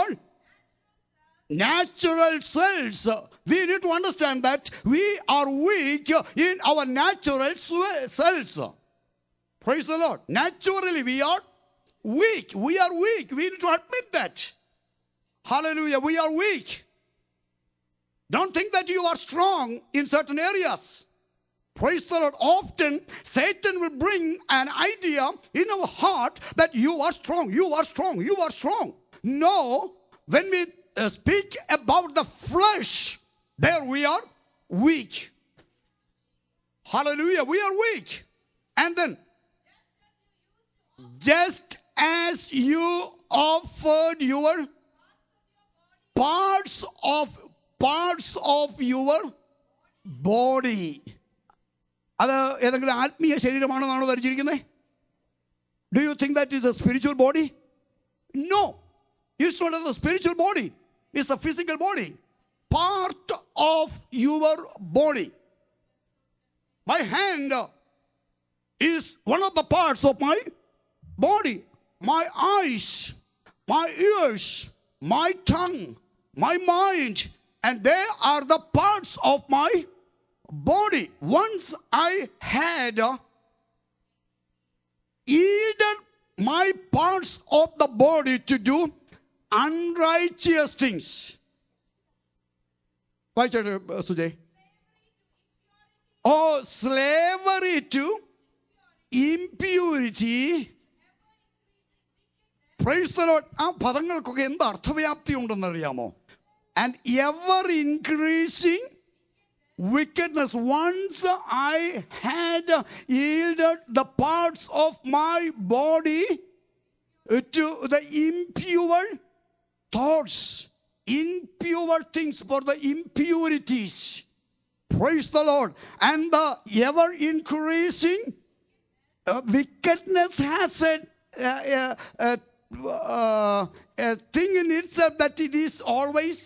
natural cells. We need to understand that we are weak in our natural swe- cells. Praise the Lord. Naturally, we are weak. We are weak. We need to admit that. Hallelujah. We are weak. Don't think that you are strong in certain areas. Praise the Lord. Often Satan will bring an idea in our heart that you are strong, you are strong, you are strong. No, when we uh, speak about the flesh, there we are weak. Hallelujah, we are weak. And then, just as you offered your parts of parts of your body അത് ഏതെങ്കിലും ആത്മീയ ശരീരമാണെന്നാണോ ധരിച്ചിരിക്കുന്നത് do you think that is a spiritual body no it's not a spiritual body it's a physical body part of your body my hand is one of the parts of my body, my eyes, my ears, my tongue, my mind, and they are the parts of my body. Once I had uh, yielded my parts of the body to do unrighteous things. വായിച്ചോട്ടെ സുജയ് ഓ slavery to impurity praise ആ പദങ്ങൾക്കൊക്കെ എന്ത് അർത്ഥവ്യാപ്തി ഉണ്ടെന്നറിയാമോ and ever increasing wickedness. Once I had yielded the parts of my body to the impure thoughts, impure things for the impurities. Praise the Lord. And the ever increasing uh, wickedness has a, a, a, uh, a thing in itself that it is always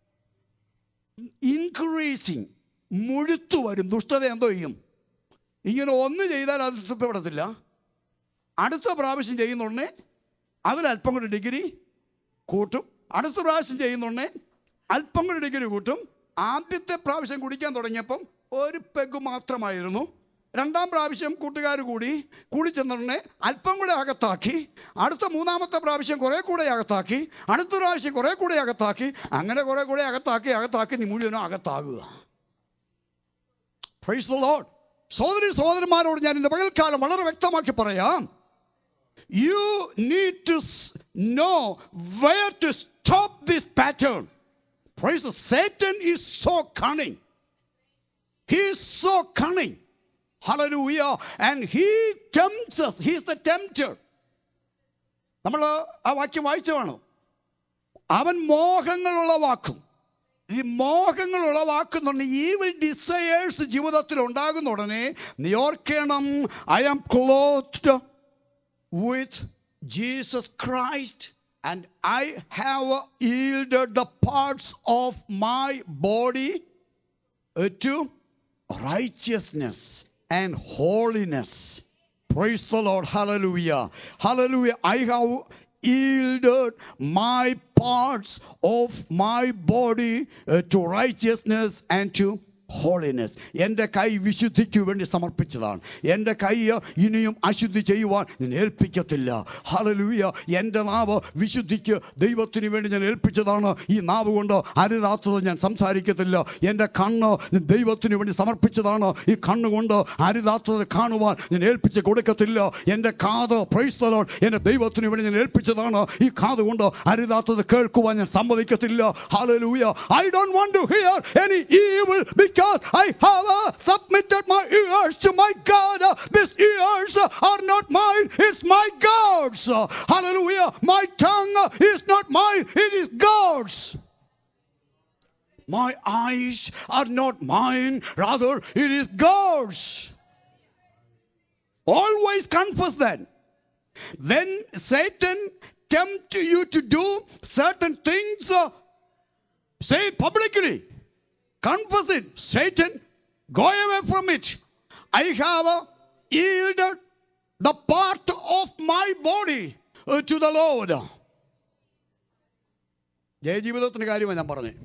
increasing മുഴുത്തു വരും ദുഷ്ടത എന്തോ ചെയ്യും ഇങ്ങനെ ഒന്ന് ചെയ്താൽ അത് തൃപ്തിപ്പെടത്തില്ല അടുത്ത പ്രാവശ്യം ചെയ്യുന്നുണ്ടേ അതിലല്പം കൂടി ഡിഗ്രി കൂട്ടും അടുത്ത പ്രാവശ്യം ചെയ്യുന്നുണ്ടേ അല്പം കൂടി ഡിഗ്രി കൂട്ടും ആദ്യത്തെ പ്രാവശ്യം കുടിക്കാൻ തുടങ്ങിയപ്പം ഒരു പെഗ് മാത്രമായിരുന്നു രണ്ടാം പ്രാവശ്യം കൂട്ടുകാർ കൂടി കൂടി ചെന്നിട്ടുണ്ടെ അല്പം കൂടെ അകത്താക്കി അടുത്ത മൂന്നാമത്തെ പ്രാവശ്യം കുറേ കൂടെ അകത്താക്കി അടുത്ത പ്രാവശ്യം കുറേ കൂടെ അകത്താക്കി അങ്ങനെ കുറേ കൂടെ അകത്താക്കി അകത്താക്കി നീ മുഴുവനും അകത്താകുക പ്രൈസ് ദ ലോഡ് സഹോദരി സഹോദരന്മാരോട് ഞാൻ ഇന്ന് പകൽക്കാലം വളരെ വ്യക്തമാക്കി പറയാം you need to know where to stop this pattern praise Satan is so cunning he is so cunning Hallelujah. And he tempts us. He is the tempter. നമ്മൾ ആ വാക്യം വായിച്ചതാണ് അവൻ മോഹങ്ങൾ ഉളവാക്കും ഈ മോഹങ്ങൾ ഉളവാക്കുന്നുണ്ട് ഈവിൽ ഡിസയേഴ്സ് ജീവിതത്തിൽ ഉണ്ടാകുന്ന ഉടനെ നീ ഓർക്കണം I am clothed with Jesus Christ, and I have yielded the parts of my body uh, to righteousness and holiness. Praise the Lord. Hallelujah. Hallelujah. I have yielded my parts of my body uh, to righteousness and to holiness എൻ്റെ കൈ വിശുദ്ധിക്ക് വേണ്ടി സമർപ്പിച്ചതാണ് എൻ്റെ കൈ ഇനിയും അശുദ്ധി ചെയ്യുവാൻ ഞാൻ ഏൽപ്പിക്കത്തില്ല ഹലലൂയ എൻ്റെ നാവ് വിശുദ്ധിക്ക് ദൈവത്തിന് വേണ്ടി ഞാൻ ഏൽപ്പിച്ചതാണ് ഈ നാവ് കൊണ്ട് അരുതാത്തത് ഞാൻ സംസാരിക്കത്തില്ല എൻ്റെ കണ്ണ് ഞാൻ ദൈവത്തിന് വേണ്ടി സമർപ്പിച്ചതാണ് ഈ കണ്ണുകൊണ്ട് അരുതാത്തത് കാണുവാൻ ഞാൻ ഏൽപ്പിച്ച് കൊടുക്കത്തില്ല എൻ്റെ കാത് പ്രൈസ്തലോൺ എൻ്റെ ദൈവത്തിന് വേണ്ടി ഞാൻ ഏൽപ്പിച്ചതാണ് ഈ കാത് കൊണ്ട് അരുതാത്തത് കേൾക്കുവാൻ ഞാൻ സമ്മതിക്കത്തില്ല hallelujah I don't want to hear any evil because I have submitted my ears to my God this ears are not mine it's my God's hallelujah my tongue is not mine it is God's My eyes are not mine, rather, it is God's. Always confess that. When Satan tempt you to do certain things, uh, say it publicly. Confess it. Satan, go away from it. I have uh, yielded the part of my body uh, to the Lord. ജയജീവിതത്തിൻ്റെ കാര്യമാണ് ഞാൻ പറഞ്ഞത്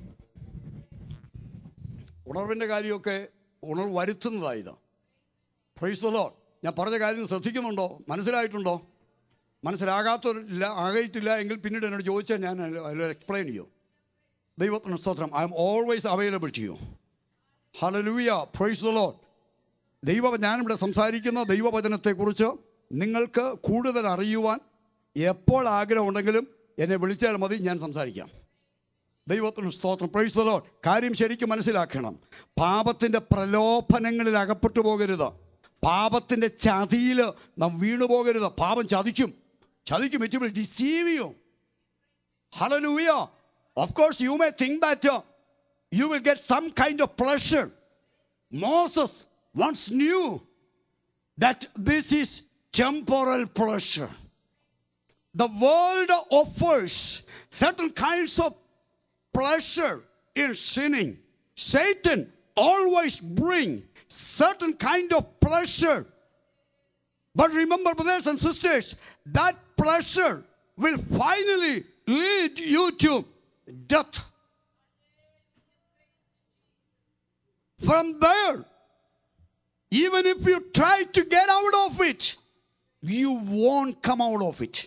ഉണർവിൻ്റെ കാര്യമൊക്കെ ഉണർവ് വരുത്തുന്നതായത് പ്രൈസ്തലോ ഞാൻ പറഞ്ഞ കാര്യം ശ്രദ്ധിക്കുന്നുണ്ടോ മനസ്സിലായിട്ടുണ്ടോ മനസ്സിലാകാത്തവരില്ല ആകയിട്ടില്ല എങ്കിൽ പിന്നീട് എന്നോട് ചോദിച്ചാൽ ഞാൻ അതിൽ എക്സ്പ്ലെയിൻ ചെയ്യും ദൈവത്തിന് സ്തോത്രം I am always available to you hallelujah praise the Lord ദൈവ ഞാനിവിടെ സംസാരിക്കുന്ന ദൈവവചനത്തെക്കുറിച്ച് നിങ്ങൾക്ക് കൂടുതൽ അറിയുവാൻ എപ്പോൾ ആഗ്രഹമുണ്ടെങ്കിലും എന്നെ വിളിച്ചാൽ മതി ഞാൻ സംസാരിക്കാം ദൈവത്തിന് സ്തോത്രം പ്രൈസ് ദ ലോഡ് കാര്യം ശരിക്കും മനസ്സിലാക്കണം പാപത്തിൻ്റെ പ്രലോഭനങ്ങളിൽ അകപ്പെട്ടു പോകരുത് പാപത്തിൻ്റെ ചതിയിൽ നാം വീണു പോകരുത് പാപം ചതിക്കും ചതിക്കും it will deceive you Hallelujah. Of course, you may think that uh, you will get some kind of pleasure. Moses once knew that this is temporal pleasure. The world offers certain kinds of pleasure in sinning. Satan always bring certain kind of pleasure. But remember, brothers and sisters, that pleasure will finally lead you to death. From there, even if you try to get out of it, you won't come out of it.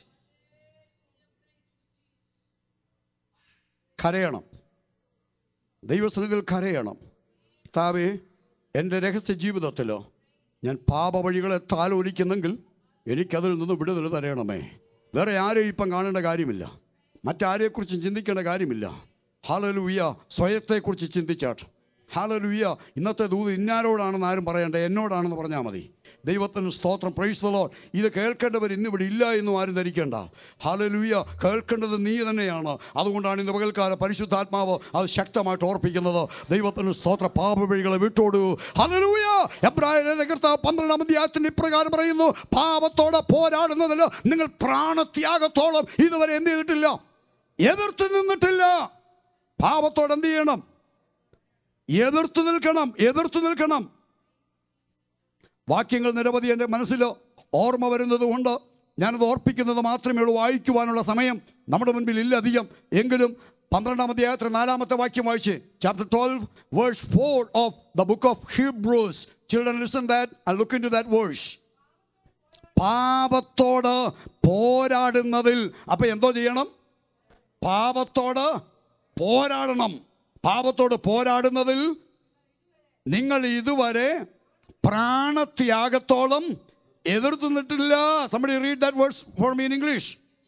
കരയണം ദൈവസന്നിധിയിൽ കരയണം താവേ എൻ്റെ രഹസ്യ ജീവിതത്തിലോ ഞാൻ പാപവഴികളെ താലോലിക്കുന്നെങ്കിൽ എനിക്കതിൽ നിന്ന് വിടുതൽ തരയണമേ വേറെ ആരെയും ഇപ്പം കാണേണ്ട കാര്യമില്ല മറ്റാരെക്കുറിച്ചും ചിന്തിക്കേണ്ട കാര്യമില്ല ഹാലലുയ്യ സ്വയത്തെക്കുറിച്ച് ചിന്തിച്ചാട്ട് ഹാലലുയ്യ ഇന്നത്തെ ദൂത് ഇന്നാരോടാണെന്ന് ആരും പറയണ്ട എന്നോടാണെന്ന് പറഞ്ഞാൽ മതി ദൈവത്തിന് സ്തോത്രം പ്രൈസ്തലോ ഇത് കേൾക്കേണ്ടവർ ഇന്നിവിടെ ഇല്ല എന്നും ആരും ധരിക്കേണ്ട ഹാലലുയ്യ കേൾക്കേണ്ടത് നീ തന്നെയാണ് അതുകൊണ്ടാണ് ഇന്ന് പകൽക്കാല പരിശുദ്ധാത്മാവ് അത് ശക്തമായിട്ട് ഓർപ്പിക്കുന്നത് ദൈവത്തിന് സ്തോത്ര പാപവഴികളെ വിട്ടോടൂ ഹലലൂയ എബ്രാഹിം കർത്താവ് പന്ത്രണ്ടാം അധ്യായത്തിന് ഇപ്രകാരം പറയുന്നു പാപത്തോടെ പോരാടുന്നതിൽ നിങ്ങൾ പ്രാണത്യാഗത്തോളം ഇതുവരെ എന്ത് ചെയ്തിട്ടില്ല എതിർത്ത് നിന്നിട്ടില്ല പാപത്തോടെ എന്ത് ചെയ്യണം എതിർത്ത് നിൽക്കണം എതിർത്ത് നിൽക്കണം വാക്യങ്ങൾ നിരവധി എൻ്റെ മനസ്സിൽ ഓർമ്മ വരുന്നത് കൊണ്ട് ഞാനത് ഓർപ്പിക്കുന്നത് മാത്രമേ ഉള്ളൂ വായിക്കുവാനുള്ള സമയം നമ്മുടെ മുൻപിൽ ഇല്ല അധികം എങ്കിലും പന്ത്രണ്ടാം അധ്യായത്തിൽ നാലാമത്തെ വാക്യം വായിച്ച് chapter twelve verse four of the book of Hebrews children listen that I look into that verse പാപത്തോട് പോരാടുന്നതിൽ അപ്പൊ എന്തോ ചെയ്യണം പാപത്തോട് പോരാടണം പാപത്തോട് പോരാടുന്നതിൽ നിങ്ങൾ ഇതുവരെ പ്രാണത്യാഗത്തോളം എതിർത്ത് നിന്നിട്ടില്ല somebody read that verse for me in english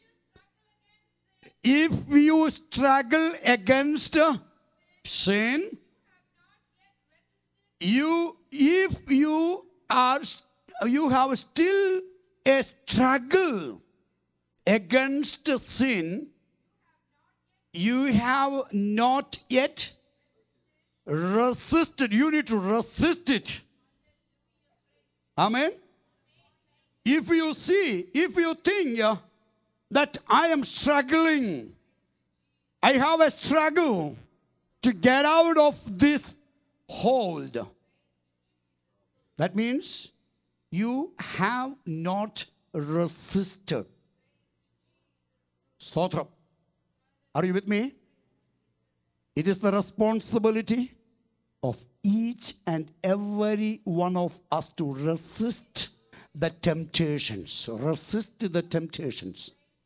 if you struggle against sin you if you are you have still a struggle against sin you have not yet resisted you need to resist it Amen. If you see, if you think uh, that I am struggling, I have a struggle to get out of this hold, that means you have not resisted. Stotram. Are you with me? It is the responsibility of each and every one of us to resist the temptations. Resist the temptations.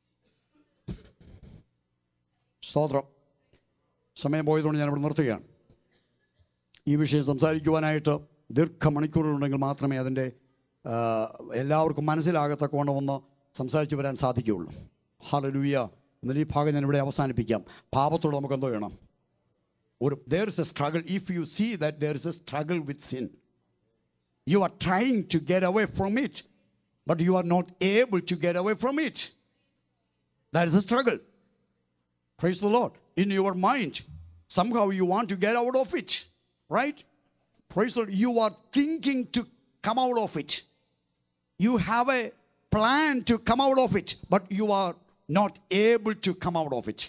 സ്തോത്രം സമയം പോയതുകൊണ്ട് ഞാൻ ഇവിടെ നിർത്തുകയാണ് ഈ വിഷയം സംസാരിക്കുവാനായിട്ട് ദീർഘമണിക്കൂറുകളുണ്ടെങ്കിൽ മാത്രമേ അതിൻ്റെ ആ, എല്ലാവർക്കും മനസ്സിലാകത്തക്കവണ്ണം ഒന്ന് സംസാരിച്ചു വരാൻ സാധിക്കുകയുള്ളൂ ഹാലലൂയ എന്നാൽ ഈ ഭാഗം ഞാൻ ഇവിടെ അവസാനിപ്പിക്കാം പാപത്തോട് നമുക്ക് എന്തോ ചെയ്യണം ഒരു there is a struggle if you see that there is a struggle with sin you are trying to get away from it but you are not able to get away from it that is a struggle Praise the Lord. In your mind, somehow you want to get out of it, right? Praise the Lord. You are thinking to come out of it. You have a plan to come out of it, but you are not able to come out of it.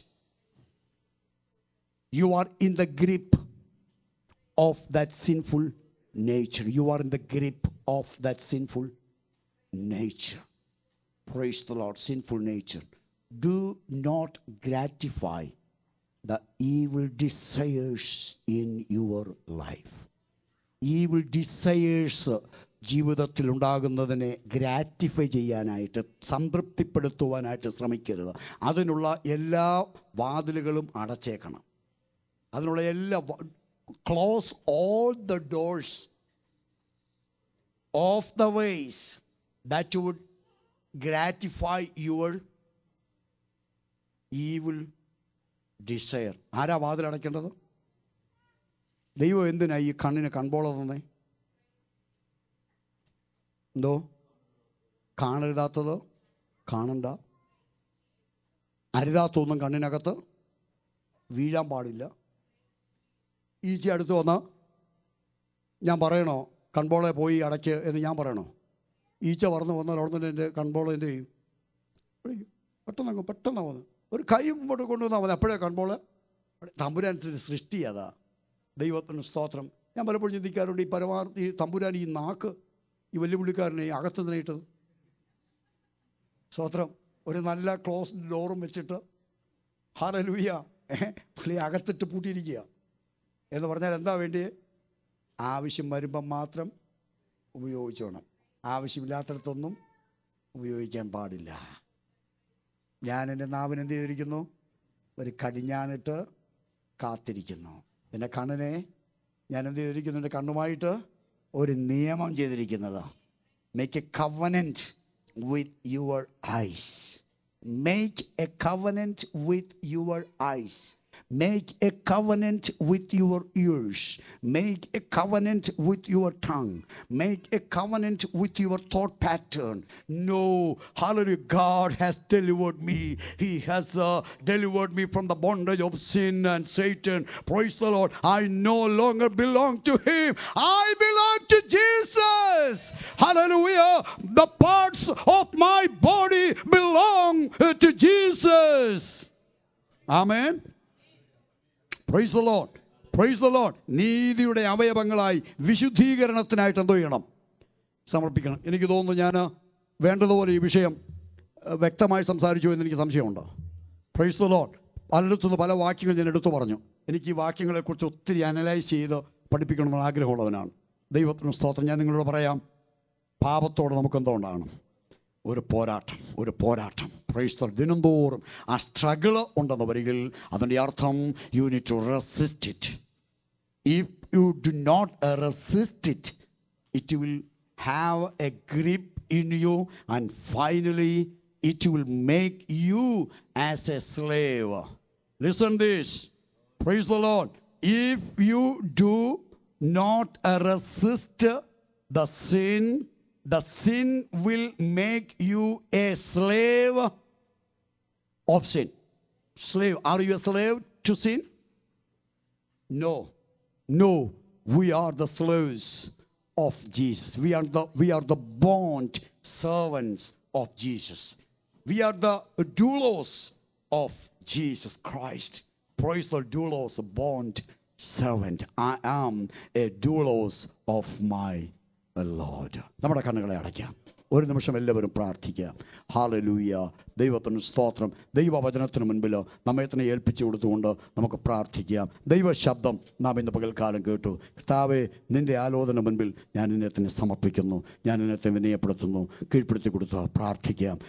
You are in the grip of that sinful nature. You are in the grip of that sinful nature. Praise the Lord, sinful nature. Do not gratify the evil desires in your life. Evil desires ജീവിതത്തിൽ ഉണ്ടാകുന്നതിനെ gratify ചെയ്യാനായിട്ട് സംതൃപ്തിപ്പെടുത്തുവാനായിട്ട് ശ്രമിക്കരുത് അതിനുള്ള എല്ലാ വാതിലുകളും അടച്ചേക്കണം അതിനുള്ള എല്ലാ close all the doors of the ways that would gratify your evil desire ആരാ വാതിൽ അടയ്ക്കേണ്ടത് ദൈവം എന്തിനാ ഈ കണ്ണിന് കൺപോള തന്നെ എന്തോ കാണരുതാത്തത് കാണണ്ട അരുതാത്തൊന്നും കണ്ണിനകത്ത് വീഴാൻ പാടില്ല ഈച്ച അടുത്ത് വന്ന ഞാൻ പറയണോ കൺപോളെ പോയി അടയ്ക്ക് എന്ന് ഞാൻ പറയണോ ഈച്ച പറന്ന് വന്നാൽ അവിടെ തന്നെ എൻ്റെ കൺപോള എന്ത് ചെയ്യും വിളിക്കും പെട്ടെന്ന് അങ്ങ് പെട്ടെന്ന് വന്ന് ഒരു കൈ മുമ്പോട്ട് കൊണ്ടുവന്നാൽ മതി അപ്പോഴേ കൺപോള് തമ്പുരാനത്തിൻ്റെ സൃഷ്ടി അതാ ദൈവത്തിന് സ്തോത്രം ഞാൻ പലപ്പോഴും ചിന്തിക്കാറുണ്ട് ഈ പരമാർത്ഥി ഈ തമ്പുരാൻ ഈ നാക്ക് ഈ വെല്ലുവിളിക്കാരനെ ഈ അകത്ത് തന്നെ ഇട്ടത് സ്തോത്രം ഒരു നല്ല ക്ലോസ് ഡോറും വെച്ചിട്ട് ഹാലലൂയ പുള്ളി അകത്തിട്ട് പൂട്ടിയിരിക്കുക എന്ന് പറഞ്ഞാൽ എന്താ വേണ്ടി ആവശ്യം വരുമ്പം മാത്രം ഉപയോഗിച്ചോണം ആവശ്യമില്ലാത്തടത്തൊന്നും ഉപയോഗിക്കാൻ പാടില്ല ഞാൻ എൻ്റെ നാവിന് എന്ത് ചെയ്തിരിക്കുന്നു ഒരു കടിഞ്ഞാനിട്ട് കാത്തിരിക്കുന്നു എൻ്റെ കണ്ണിനെ ഞാൻ എന്ത് ചെയ്തിരിക്കുന്നു എൻ്റെ കണ്ണുമായിട്ട് ഒരു നിയമം ചെയ്തിരിക്കുന്നത് make a covenant with your eyes make a covenant with your eyes Make a covenant with your ears. Make a covenant with your tongue. Make a covenant with your thought pattern. No, hallelujah, God has delivered me. He has uh, delivered me from the bondage of sin and Satan. Praise the Lord. I no longer belong to Him. I belong to Jesus. Hallelujah. The parts of my body belong uh, to Jesus. Amen. Praise the Lord praise the Lord നീതിയുടെ അവയവങ്ങളായി വിശുദ്ധീകരണത്തിനായിട്ട് എന്തോ ചെയ്യണം സമർപ്പിക്കണം എനിക്ക് തോന്നുന്നു ഞാൻ വേണ്ടതുപോലെ ഈ വിഷയം അഹ്, വ്യക്തമായി സംസാരിച്ചു എന്ന് എനിക്ക് സംശയമുണ്ട് പ്രൈസ് ദ ലോഡ് പലയിടത്തുനിന്ന് പല വാക്യങ്ങൾ ഞാൻ എടുത്തു പറഞ്ഞു എനിക്ക് ഈ വാക്യങ്ങളെക്കുറിച്ച് ഒത്തിരി അനലൈസ് ചെയ്ത് പഠിപ്പിക്കണമെന്ന് ആഗ്രഹമുള്ളവനാണ് ദൈവത്തിന് സ്തോത്രം ഞാൻ നിങ്ങളോട് പറയാം പാപത്തോട് നമുക്ക് എന്തോ ഉണ്ടാകണം ഒരു പോരാട്ടം ഒരു പോരാട്ടം പ്രൈസ്തർ ദിനംതോറും ആ സ്ട്രഗിള് ഉണ്ടെന്ന് വരികിൽ അതിൻ്റെ അർത്ഥം you need to resist it if you do not resist it it will have a grip in you and finally it will make you as a slave listen this praise the Lord if you do not resist the sin, the sin will make you a slave of sin. Slave. Are you a slave to sin? No. No. We are the slaves of Jesus. We are the we are the bond servants of Jesus. We are the doulos of Jesus Christ. Praise the doulos, bond servant. I am a doulos of my Lord. നമ്മുടെ കണ്ണുകളെ അടയ്ക്കാം ഒരു നിമിഷം എല്ലാവരും പ്രാർത്ഥിക്കാം hallelujah ദൈവത്തിന് സ്തോത്രം ദൈവവചനത്തിന് മുൻപിൽ നമ്മെ തന്നെ ഏൽപ്പിച്ചു കൊടുത്തുകൊണ്ട് നമുക്ക് പ്രാർത്ഥിക്കാം ദൈവശബ്ദം നാം ഇന്ന് പകൽക്കാലം കേട്ടു കർത്താവെ നിൻ്റെ ആലോചന മുൻപിൽ ഞാൻ എന്നെ തന്നെ സമർപ്പിക്കുന്നു ഞാൻ എന്നെ തന്നെ വിനയപ്പെടുത്തുന്നു കീഴ്പ്പെടുത്തി കൊടുത്ത് പ്രാർത്ഥിക്കാം